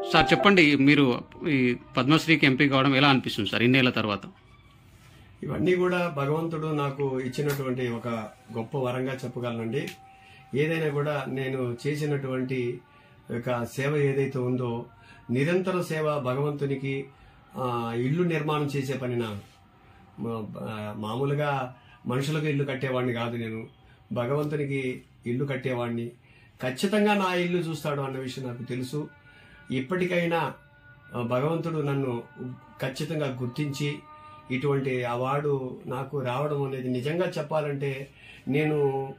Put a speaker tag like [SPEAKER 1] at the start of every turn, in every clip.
[SPEAKER 1] sir చెప్పండి మీరు ఈ పద్మశ్రీకి ఎంపీ కావడం ఎలా అనిపిస్తుంది సార్ ఇన్నేళ్ల తర్వాత
[SPEAKER 2] ఇవన్నీ కూడా భగవంతుడు నాకు ఇచ్చినటువంటి ఒక గొప్ప వరంగా చెప్పగలనండి ఏదైనా కూడా నేను చేసినటువంటి ఒక సేవ ఏదైతే ఉందో నిరంతర సేవ భగవంతునికి ఆ, ఇల్లు నిర్మాణం చేసే పని నా మా- ఆ, మామూలుగా మనుషులకు ఇల్లు కట్టేవాడిని కాదు నేను భగవంతునికి ఇల్లు కట్టేవాడిని ఖచ్చితంగా నా ఇల్లు చూస్తాడు అన్న విషయం నాకు తెలుసు ఇప్పటికైనా ఆ, భగవంతుడు నన్ను ఖచ్చితంగా గుర్తించి ఇటువంటి అవార్డు నాకు రావడం అనేది నిజంగా చెప్పాలంటే నేను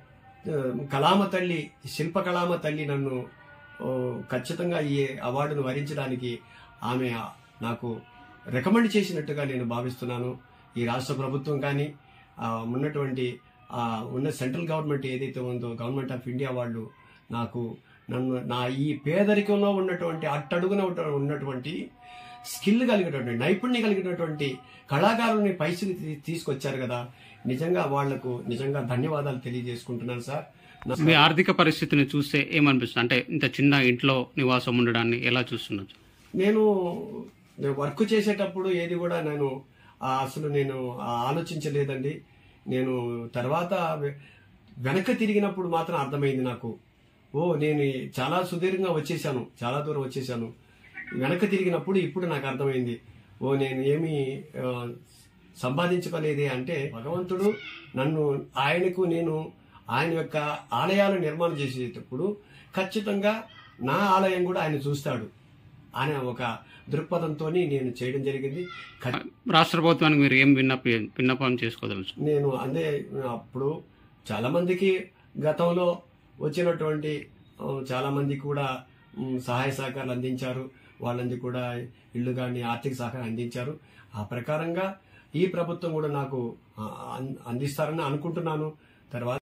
[SPEAKER 2] ఆ, కళామ తల్లి శిల్పకళామ తల్లి నన్ను ఓ, ఖచ్చితంగా ఈ అవార్డును వరించడానికి ఆమె నాకు రికమెండ్ చేసినట్టుగా నేను భావిస్తున్నాను ఈ రాష్ట్ర ప్రభుత్వం కానీ ఆ, ఉన్నటువంటి ఆ, ఉన్న సెంట్రల్ గవర్నమెంట్ ఏదైతే ఉందో గవర్నమెంట్ ఆఫ్ ఇండియా వాళ్ళు నాకు నన్ను నా ఈ పేదరికంలో ఉన్నటువంటి అట్టడుగున ఉన్న- ఉన్నటువంటి స్కిల్ కలిగినటువంటి నైపుణ్యం కలిగినటువంటి కళాకారుల్ని పైకి తీ- తీసుకొచ్చారు కదా నిజంగా వాళ్లకు నిజంగా ధన్యవాదాలు తెలియజేసుకుంటున్నాను సార్ నా-
[SPEAKER 1] మీ ఆర్థిక పరిస్థితిని చూస్తే ఏమనిపిస్తుంది అంటే ఇంత చిన్న ఇంట్లో నివాసం ఉండడాన్ని ఎలా చూస్తున్నారు
[SPEAKER 2] నేను నేను వర్క్ చేసేటప్పుడు ఏది కూడా నేను ఆ అసలు నేను ఆ ఆలోచించలేదండి నేను తర్వాత వె- వెనక్కి తిరిగినప్పుడు మాత్రం అర్థమైంది నాకు ఓ నేను ఈ చాలా సుదీర్ఘంగా వచ్చేసాను చాలా దూరం వచ్చేసాను వెనక్కి తిరిగినప్పుడు ఇప్పుడు నాకు అర్థమైంది ఓ నేను ఏమి ఆ, సంపాదించుకోలేదే అంటే భగవంతుడు నన్ను ఆయనకు నేను ఆయన యొక్క ఆలయాలు నిర్మాణం చేసేటప్పుడు ఖచ్చితంగా నా ఆలయం కూడా ఆయన చూస్తాడు అనే ఒక దృక్పథంతో నేను చేయడం జరిగింది ఖ-
[SPEAKER 1] రాష్ట్ర ప్రభుత్వానికి మీరు ఏం విన్నప విన్నపం చేసుకోదలుచు
[SPEAKER 2] నేను అందే అప్పుడు చాలా మందికి గతంలో వచ్చినటువంటి ఆ, చాలా మంది కూడా ఉమ్, సహాయ సహకారాలు అందించారు వాళ్ళందరికీ కూడా ఇల్లు కానీ ఆర్థిక సహకారం అందించారు ఆ ప్రకారంగా ఈ ప్రభుత్వం కూడా నాకు ఆ, అం- అందిస్తారని అనుకుంటున్నాను తర్వాత